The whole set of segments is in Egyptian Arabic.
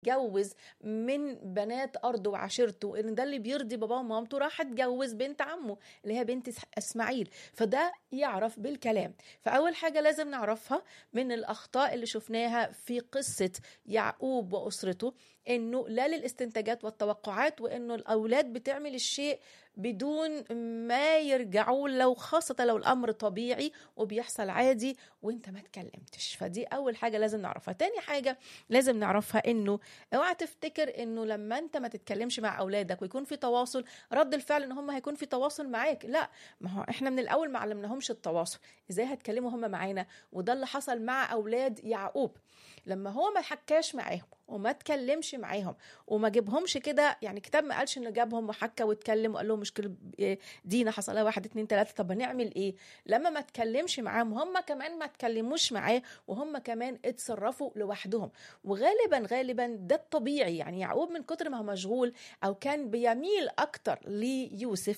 اتجوز من بنات ارضه وعشيرته ان ده اللي بيرضي باباه ومامته راح اتجوز بنت عمه اللي هي بنت اسماعيل فده يعرف بالكلام فاول حاجه لازم نعرفها من الاخطاء اللي شفناها في قصه يعقوب واسرته انه لا للاستنتاجات والتوقعات وانه الاولاد بتعمل الشيء بدون ما يرجعوا لو خاصة لو الأمر طبيعي وبيحصل عادي وانت ما اتكلمتش فدي أول حاجة لازم نعرفها تاني حاجة لازم نعرفها انه اوعى تفتكر انه لما انت ما تتكلمش مع أولادك ويكون في تواصل رد الفعل ان هم هيكون في تواصل معاك لا ما هو احنا من الأول ما علمناهمش التواصل ازاي هتكلموا هم معانا وده اللي حصل مع أولاد يعقوب لما هو ما حكاش معاهم وما اتكلمش معاهم وما جيبهمش كده يعني كتاب ما قالش انه جابهم وحكى واتكلم وقال لهم مشكله دينا حصلها واحد اتنين تلاته طب هنعمل ايه؟ لما ما اتكلمش معاهم هم كمان ما اتكلموش معاه وهم كمان اتصرفوا لوحدهم وغالبا غالبا ده الطبيعي يعني يعقوب من كتر ما هو مشغول او كان بيميل اكتر ليوسف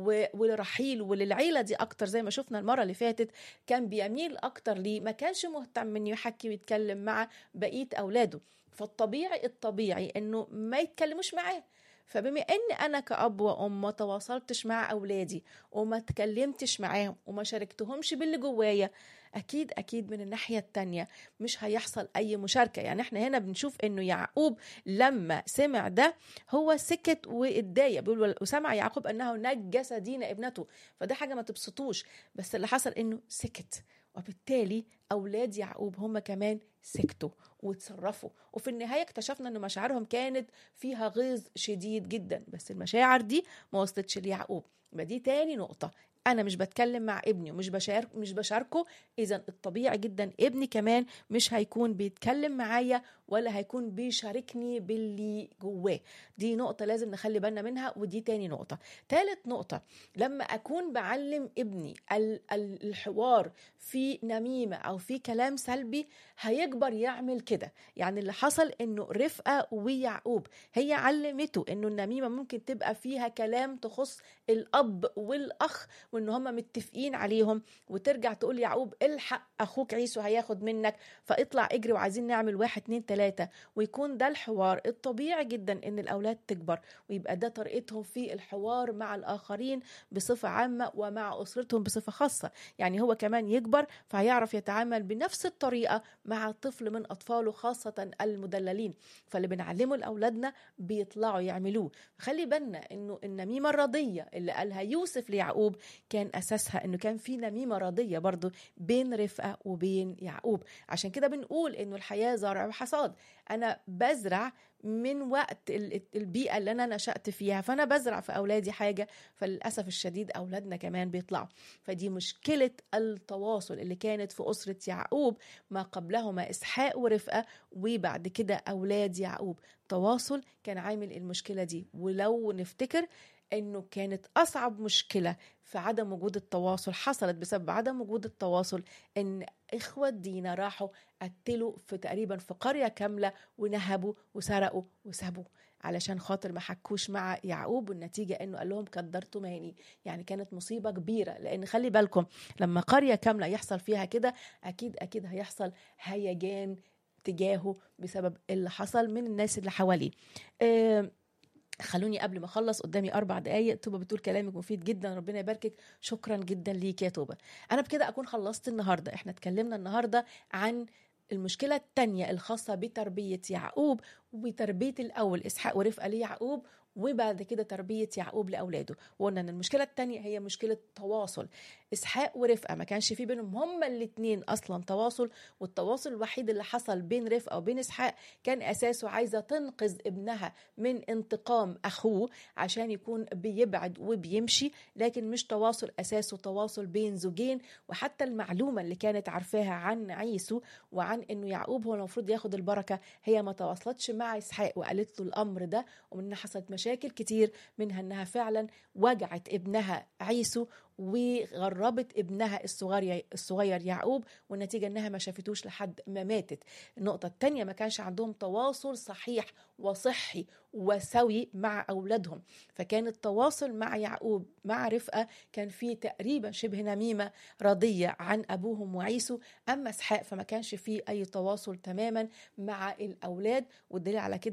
ولرحيل وللعيله دي اكتر زي ما شفنا المره اللي فاتت كان بيميل اكتر ليه ما كانش مهتم انه يحكي ويتكلم مع بقيه اولاده فالطبيعي الطبيعي انه ما يتكلموش معاه فبما ان انا كاب وام ما تواصلتش مع اولادي وما اتكلمتش معاهم وما شاركتهمش باللي جوايا اكيد اكيد من الناحيه التانية مش هيحصل اي مشاركه يعني احنا هنا بنشوف انه يعقوب لما سمع ده هو سكت واتضايق بيقول وسمع يعقوب انه نجس دين ابنته فده حاجه ما تبسطوش بس اللي حصل انه سكت وبالتالي اولاد يعقوب هم كمان سكتوا وتصرفوا وفي النهايه اكتشفنا ان مشاعرهم كانت فيها غيظ شديد جدا بس المشاعر دي ما وصلتش ليعقوب يبقى دي تاني نقطه انا مش بتكلم مع ابني ومش بشارك مش بشاركه اذا الطبيعي جدا ابني كمان مش هيكون بيتكلم معايا ولا هيكون بيشاركني باللي جواه دي نقطة لازم نخلي بالنا منها ودي تاني نقطة تالت نقطة لما أكون بعلم ابني الحوار في نميمة أو في كلام سلبي هيكبر يعمل كده يعني اللي حصل إنه رفقة ويعقوب هي علمته إنه النميمة ممكن تبقى فيها كلام تخص الأب والأخ وإن هما متفقين عليهم وترجع تقول يعقوب الحق أخوك عيسو هياخد منك فاطلع اجري وعايزين نعمل واحد اتنين تلاتة ويكون ده الحوار الطبيعي جدا ان الاولاد تكبر ويبقى ده طريقتهم في الحوار مع الاخرين بصفة عامة ومع اسرتهم بصفة خاصة يعني هو كمان يكبر فهيعرف يتعامل بنفس الطريقة مع طفل من اطفاله خاصة المدللين فاللي بنعلمه لاولادنا بيطلعوا يعملوه خلي بالنا انه النميمة الرضية اللي قالها يوسف ليعقوب كان اساسها انه كان في نميمة رضية برضو بين رفقة وبين يعقوب عشان كده بنقول انه الحياة زرع وحصاد انا بزرع من وقت البيئة اللي أنا نشأت فيها فأنا بزرع في أولادي حاجة فللأسف الشديد أولادنا كمان بيطلعوا فدي مشكلة التواصل اللي كانت في أسرة يعقوب ما قبلهما إسحاق ورفقة وبعد كده أولاد يعقوب تواصل كان عامل المشكلة دي ولو نفتكر انه كانت اصعب مشكله في عدم وجود التواصل حصلت بسبب عدم وجود التواصل ان اخوه دينا راحوا قتلوا في تقريبا في قريه كامله ونهبوا وسرقوا وسابوا علشان خاطر ما حكوش مع يعقوب والنتيجه انه قال لهم قدرتوا ماني يعني كانت مصيبه كبيره لان خلي بالكم لما قريه كامله يحصل فيها كده اكيد اكيد هيحصل هيجان تجاهه بسبب اللي حصل من الناس اللي حواليه أه خلوني قبل ما اخلص قدامي اربع دقايق توبه بتقول كلامك مفيد جدا ربنا يباركك شكرا جدا ليك يا توبه انا بكده اكون خلصت النهارده احنا اتكلمنا النهارده عن المشكله الثانيه الخاصه بتربيه يعقوب وتربيه الاول اسحاق ورفقه ليعقوب وبعد كده تربية يعقوب لأولاده وقلنا أن المشكلة الثانية هي مشكلة تواصل إسحاق ورفقة ما كانش في بينهم هما الاتنين أصلا تواصل والتواصل الوحيد اللي حصل بين رفقة وبين إسحاق كان أساسه عايزة تنقذ ابنها من انتقام أخوه عشان يكون بيبعد وبيمشي لكن مش تواصل أساسه تواصل بين زوجين وحتى المعلومة اللي كانت عارفاها عن عيسو وعن أنه يعقوب هو المفروض ياخد البركة هي ما تواصلتش مع إسحاق وقالت له الأمر ده ومنها حصلت مشاكل كتير منها انها فعلا وجعت ابنها عيسو وغربت ابنها الصغير الصغير يعقوب والنتيجه انها ما شافتوش لحد ما ماتت النقطه الثانيه ما كانش عندهم تواصل صحيح وصحي وسوي مع اولادهم فكان التواصل مع يعقوب مع رفقه كان في تقريبا شبه نميمه رضيه عن ابوهم وعيسو اما اسحاق فما كانش فيه اي تواصل تماما مع الاولاد والدليل على كده